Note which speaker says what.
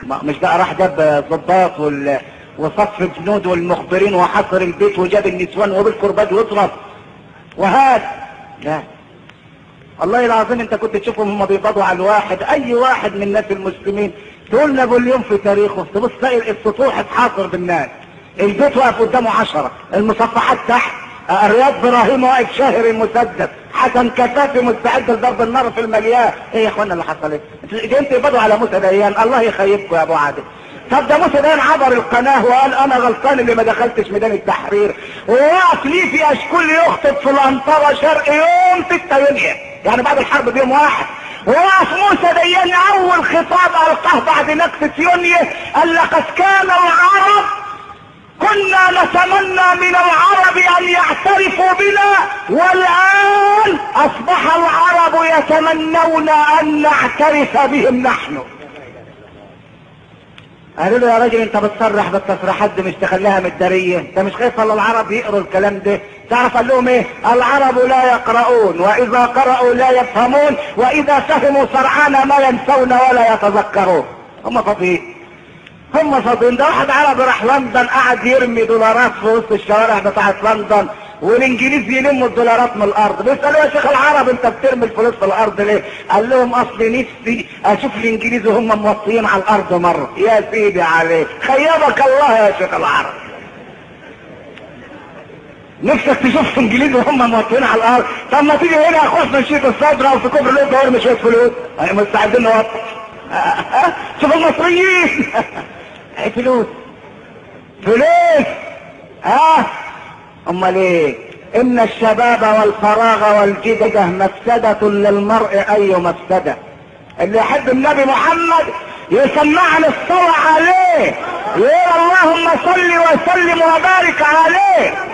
Speaker 1: ما- مش بقى راح جاب الضباط وال وصف الجنود والمخبرين وحصر البيت وجاب النسوان وبالكرباج واضرب وهات لا والله العظيم انت كنت تشوفهم هم بيقبضوا على الواحد اي واحد من الناس المسلمين تقول نابليون في تاريخه تبص تلاقي السطوح اتحاصر بالناس البيت واقف قدامه عشرة المصفحات تحت آه، رياض ابراهيم واقف شاهر المسدس حسن كفافي مستعد لضرب النار في المليان ايه يا اخوانا اللي حصل ايه انتوا انتوا تقبضوا على موسى ديان الله يخيبكم يا ابو عادل طب ده موسى ديان عبر القناه وقال انا غلطان اللي ما دخلتش ميدان التحرير ووقف ليه في اشكول يخطب في الانطره شرق يوم 6 يونيو يعني بعد الحرب بيوم واحد وقف موسى ديان اول خطاب القاه بعد نكسة يونيو قال لقد كان العرب كنا نتمنى من العرب ان يعترفوا بنا والان اصبح العرب يتمنون ان نعترف بهم نحن قالوا له يا راجل انت بتصرح بالتصريحات دي مش تخليها مدارية انت مش خايف ولا العرب يقروا الكلام ده تعرف قال لهم ايه العرب لا يقرؤون واذا قرأوا لا يفهمون واذا فهموا سرعان ما ينسون ولا يتذكرون هم فاضيين هم فاضيين ده واحد عربي راح لندن قعد يرمي دولارات في وسط الشوارع بتاعت لندن والانجليز يلموا الدولارات من الارض بيسالوا يا شيخ العرب انت بترمي الفلوس في الارض ليه؟ قال لهم اصل نفسي اشوف الانجليز وهم موطيين على الارض مره يا سيدي عليك خيبك الله يا شيخ العرب نفسك تشوف انجليز وهم موطيين على الارض طب ما تيجي هنا يا اخوات من شيخ الصدر او في كوبري ليه ارمي شويه فلوس أي مستعدين نوطي شوف المصريين أي فلوس فلوس ها امال ايه ان الشباب والفراغ والجدة مفسدة للمرء اي مفسدة اللي يحب النبي محمد يسمعنا الصلاة عليه يقول اللهم صل وسلم وبارك عليه